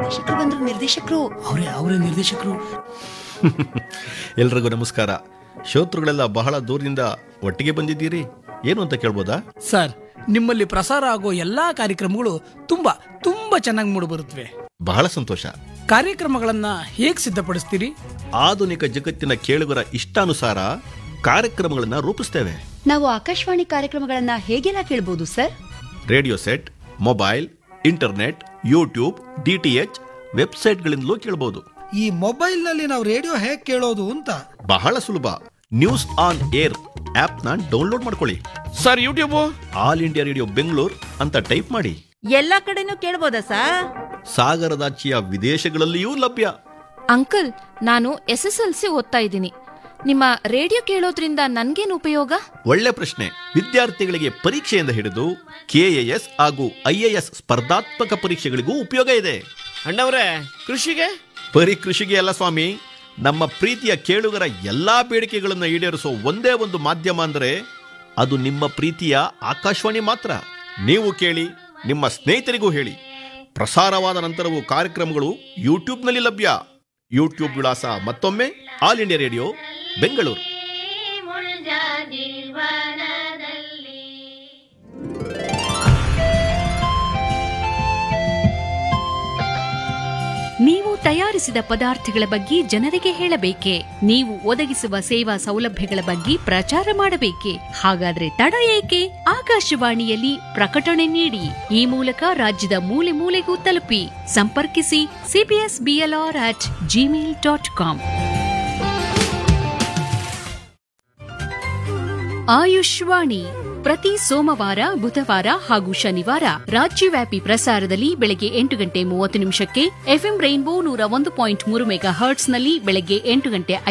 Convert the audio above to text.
ನಿರ್ದೇಶಕರು ಬಂದ್ರು ನಿರ್ದೇಶಕರು ಅವರೇ ಅವರೇ ನಿರ್ದೇಶಕರು ಎಲ್ರಿಗೂ ನಮಸ್ಕಾರ ಶ್ರೋತೃಗಳೆಲ್ಲ ಬಹಳ ದೂರದಿಂದ ಒಟ್ಟಿಗೆ ಬಂದಿದ್ದೀರಿ ಏನು ಅಂತ ಕೇಳ್ಬೋದಾ ಸರ್ ನಿಮ್ಮಲ್ಲಿ ಪ್ರಸಾರ ಆಗೋ ಎಲ್ಲಾ ಕಾರ್ಯಕ್ರಮಗಳು ತುಂಬಾ ತುಂಬಾ ಚೆನ್ನಾಗಿ ಮೂಡಿ ಬರುತ್ತವೆ ಬಹಳ ಸಂತೋಷ ಕಾರ್ಯಕ್ರಮಗಳನ್ನ ಹೇಗ್ ಸಿದ್ಧಪಡಿಸ್ತೀರಿ ಆಧುನಿಕ ಜಗತ್ತಿನ ಕೇಳುಗರ ಇಷ್ಟಾನುಸಾರ ಕಾರ್ಯಕ್ರಮಗಳನ್ನ ರೂಪಿಸ್ತೇವೆ ನಾವು ಆಕಾಶವಾಣಿ ಕಾರ್ಯಕ್ರಮಗಳನ್ನ ಹೇಗೆಲ್ಲ ಕೇಳ್ಬೋದು sir radio set mobile internet YouTube DTH ವೆಬ್ಸೈಟ್ಗಳಿಂದಲೂ ಕೇಳಬಹುದು ಈ ಮೊಬೈಲ್ ನಲ್ಲಿ ನಾವು ರೇಡಿಯೋ ಹೇಗ್ ಕೇಳೋದು ಅಂತ ಬಹಳ ಸುಲಭ ನ್ಯೂಸ್ ಆನ್ ಏರ್ ಆಪ್ನ ಡೌನ್ಲೋಡ್ ಮಾಡ್ಕೊಳ್ಳಿ sir YouTube all India radio Bengaluru ಅಂತ ಟೈಪ್ ಮಾಡಿ ಎಲ್ಲ ಕಡೆನೂ ಕೇಳ್ಬೋದಾ ಸರ್ ಸಾಗರದಾಚಿಯ ವಿದೇಶಗಳಲ್ಲಿಯೂ ಲಭ್ಯ ಅಂಕಲ್ ನಾನು ಎಸ್ ಎಸ್ ಎಲ್ ಸಿ ಓದ್ತಾ ಇದ್ದೀನಿ ನಿಮ್ಮ ರೇಡಿಯೋ ಕೇಳೋದ್ರಿಂದ ನನ್ಗೇನು ಉಪಯೋಗ ಒಳ್ಳೆ ಪ್ರಶ್ನೆ ವಿದ್ಯಾರ್ಥಿಗಳಿಗೆ ಪರೀಕ್ಷೆಯಿಂದ ಹಿಡಿದು ಕೆಎಎಸ್ ಹಾಗೂ ಐಎಎಸ್ ಸ್ಪರ್ಧಾತ್ಮಕ ಪರೀಕ್ಷೆಗಳಿಗೂ ಉಪಯೋಗ ಇದೆ ಅಣ್ಣವ್ರೆ ಕೃಷಿಗೆ ಬರೀ ಕೃಷಿಗೆ ಅಲ್ಲ ಸ್ವಾಮಿ ನಮ್ಮ ಪ್ರೀತಿಯ ಕೇಳುಗರ ಎಲ್ಲಾ ಬೇಡಿಕೆಗಳನ್ನು ಈಡೇರಿಸೋ ಒಂದೇ ಒಂದು ಮಾಧ್ಯಮ ಅಂದರೆ ಅದು ನಿಮ್ಮ ಪ್ರೀತಿಯ ಆಕಾಶವಾಣಿ ಮಾತ್ರ ನೀವು ಕೇಳಿ ನಿಮ್ಮ ಸ್ನೇಹಿತರಿಗೂ ಹೇಳಿ ಪ್ರಸಾರವಾದ ನಂತರವೂ ಕಾರ್ಯಕ್ರಮಗಳು ಯೂಟ್ಯೂಬ್ನಲ್ಲಿ ಲಭ್ಯ ಯೂಟ್ಯೂಬ್ ವಿಳಾಸ ಮತ್ತೊಮ್ಮೆ ಆಲ್ ಇಂಡಿಯಾ ರೇಡಿಯೋ ಬೆಂಗಳೂರು ನೀವು ತಯಾರಿಸಿದ ಪದಾರ್ಥಗಳ ಬಗ್ಗೆ ಜನರಿಗೆ ಹೇಳಬೇಕೆ ನೀವು ಒದಗಿಸುವ ಸೇವಾ ಸೌಲಭ್ಯಗಳ ಬಗ್ಗೆ ಪ್ರಚಾರ ಮಾಡಬೇಕೆ ಹಾಗಾದ್ರೆ ತಡ ಏಕೆ ಆಕಾಶವಾಣಿಯಲ್ಲಿ ಪ್ರಕಟಣೆ ನೀಡಿ ಈ ಮೂಲಕ ರಾಜ್ಯದ ಮೂಲೆ ಮೂಲೆಗೂ ತಲುಪಿ ಸಂಪರ್ಕಿಸಿ C B S B L R at Gmail dot com Ayushvani ಪ್ರತಿ ಸೋಮವಾರ ಬುಧವಾರ ಹಾಗೂ ಶನಿವಾರ ರಾಜ್ಯವ್ಯಾಪಿ ಪ್ರಸಾರದಲ್ಲಿ ಬೆಳಗ್ಗೆ ಎಂಟು ಗಂಟೆ ಮೂವತ್ತು ನಿಮಿಷಕ್ಕೆ ಎಫ್ಎಂ ರೈನ್ಬೋ ನೂರ ಒಂದು ಪಾಯಿಂಟ್ ಮೂರು ಮೆಗಾ ಹರ್ಟ್ಸ್ನಲ್ಲಿ ಬೆಳಗ್ಗೆ ಎಂಟು ಗಂಟೆ